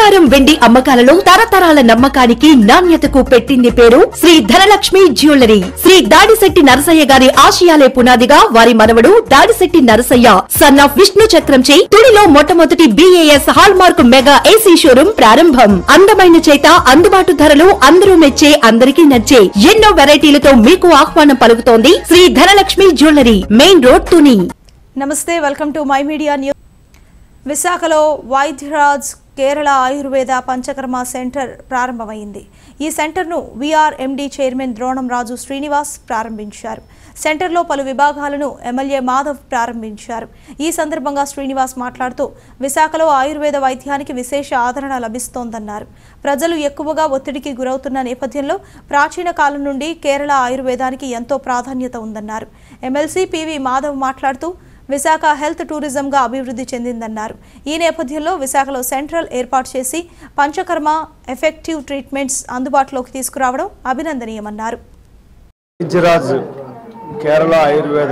బంగారం వెండి అమ్మకాలలో తరతరాల నమ్మకానికి నాణ్యతకు పెట్టింది పేరు శ్రీ ధనలక్ష్మి జ్యువెలరీ శ్రీ దాడిశెట్టి నరసయ్య గారి ఆశయాలే పునాదిగా వారి మనవడు దాడిశెట్టి నరసయ్య సన్ ఆఫ్ విష్ణు చక్రంచే తుడిలో మొట్టమొదటి BAS hallmark mega AC showroom ప్రారంభం అందమైన చేత అందుబాటు ధరలు అందరూ మెచ్చే అందరికీ నచ్చే ఎన్నో వెరైటీలతో మీకు ఆహ్వానం పలుకుతోంది Shri Dhanalakshmi jewellery main road Tuni నమస్తే welcome to my media news విశాఖలో వైద్యరాజ్ కేరళ ఆయుర్వేద పంచకర్మ సెంటర్ ప్రారంభమైంది ఈ సెంటర్ను VR MD chairman Dronam Raju Srinivas ప్రారంభించారు సెంటర్లో పలు విభాగాలను ఎమ్మెల్యే మాధవ్ ప్రారంభించారు ఈ సందర్భంగా శ్రీనివాస్ మాట్లాడుతూ విశాఖలో ఆయుర్వేద వైద్యానికి విశేష ఆదరణ లభిస్తోందన్నారు ప్రజలు ఎక్కువగా ఒత్తిడికి గురవుతున్న నేపథ్యంలో ప్రాచీన కాలం నుండి కేరళ ఆయుర్వేదానికి ఎంతో ప్రాధాన్యత ఉందన్నారు ఎమ్మెల్సీ పివి మాధవ్ మాట్లాడుతూ విశాఖ హెల్త్ టూరిజంగా అభివృద్ధి చెందిందన్నారు ఈ నేపథ్యంలో విశాఖలో సెంట్రల్ ఏర్పాటు చేసి పంచకర్మ ఎఫెక్టివ్ ట్రీట్మెంట్స్ అందుబాటులోకి తీసుకురావడం అభినందనీయమన్నారు వైద్యరాజ్ కేరళ ఆయుర్వేద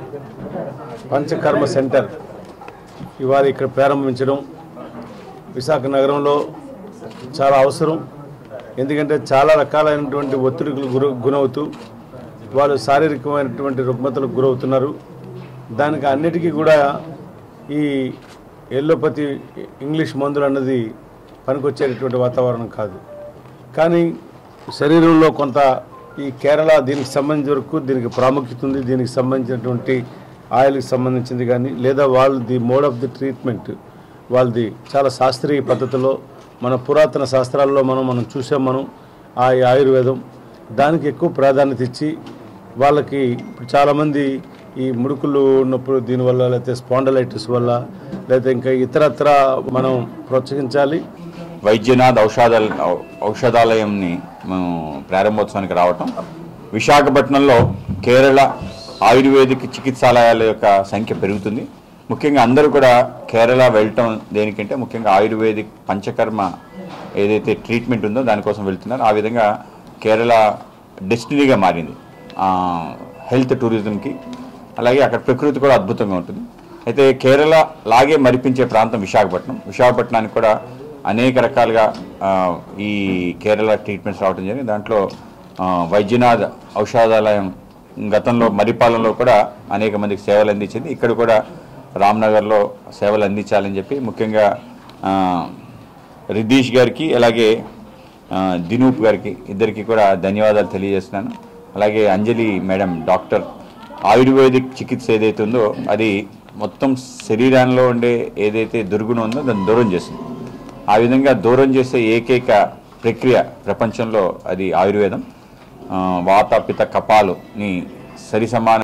పంచకర్మ సెంటర్ ఇవాళ ఇక్కడ ప్రారంభించడం విశాఖ నగరంలో చాలా అవసరం ఎందుకంటే చాలా రకాలైనటువంటి ఒత్తిడికి గుర గురవుతూ వాళ్ళు శారీరకమైనటువంటి రుగ్మతలకు గురవుతున్నారు దానికి అన్నిటికీ కూడా ఈ ఎల్లోపతి ఇంగ్లీష్ మందులు అన్నది పనికొచ్చేటటువంటి వాతావరణం కాదు కానీ శరీరంలో కొంత ఈ కేరళ దీనికి సంబంధించిన వరకు దీనికి ప్రాముఖ్యత ఉంది దీనికి సంబంధించినటువంటి ఆయిల్కి సంబంధించింది కానీ లేదా వాళ్ళు the mode of the treatment వాళ్ళది చాలా శాస్త్రీయ పద్ధతిలో మన పురాతన శాస్త్రాల్లో మనం మనం చూసాం మనం ఆ ఆయుర్వేదం దానికి ఎక్కువ ప్రాధాన్యత ఇచ్చి వాళ్ళకి ఇప్పుడు చాలామంది ఈ ముడుకులు ఉన్నప్పుడు దీనివల్ల లేకపోతే స్పాండలైటిస్ వల్ల లేకపోతే ఇంకా ఇతరత్ర మనం ప్రోత్సహించాలి వైద్యనాథ్ ఔషధాల ఔషధాలయంని మేము ప్రారంభోత్సవానికి రావటం విశాఖపట్నంలో కేరళ ఆయుర్వేదిక్ చికిత్సాలయాల యొక్క సంఖ్య పెరుగుతుంది ముఖ్యంగా అందరూ కూడా కేరళ వెళ్ళటం దేనికంటే ముఖ్యంగా ఆయుర్వేదిక్ పంచకర్మ ఏదైతే ట్రీట్మెంట్ ఉందో దానికోసం వెళ్తున్నారు ఆ విధంగా కేరళ డెస్టినీగా మారింది ఆ, హెల్త్ టూరిజంకి అలాగే అక్కడ ప్రకృతి కూడా అద్భుతంగా ఉంటుంది అయితే కేరళ లాగే మరిపించే ప్రాంతం విశాఖపట్నం విశాఖపట్నానికి కూడా అనేక రకాలుగా ఆ, ఈ కేరళ ట్రీట్మెంట్స్ రావడం జరిగింది దాంట్లో ఆ, వైద్యనాథ్ ఔషధాలయం గతంలో మరిపాలెంలో కూడా అనేక మందికి సేవలు అందించింది ఇక్కడ కూడా రామ్నగర్లో సేవలు అందించాలని చెప్పి ముఖ్యంగా ఆ, రిద్దీష్ గారికి అలాగే ఆ, దినూప్ గారికి ఇద్దరికి కూడా ధన్యవాదాలు తెలియజేస్తున్నాను అలాగే అంజలి మేడం డాక్టర్ ఆయుర్వేదిక్ చికిత్స ఏదైతే ఉందో అది మొత్తం శరీరంలో ఉండే ఏదైతే దుర్గుణం ఉందో దాన్ని దూరం చేస్తుంది ఆ విధంగా దూరం చేసే ఏకైక ప్రక్రియ ప్రపంచంలో అది ఆయుర్వేదం ఆ, వాత పిత కపాలుని సరి సమాన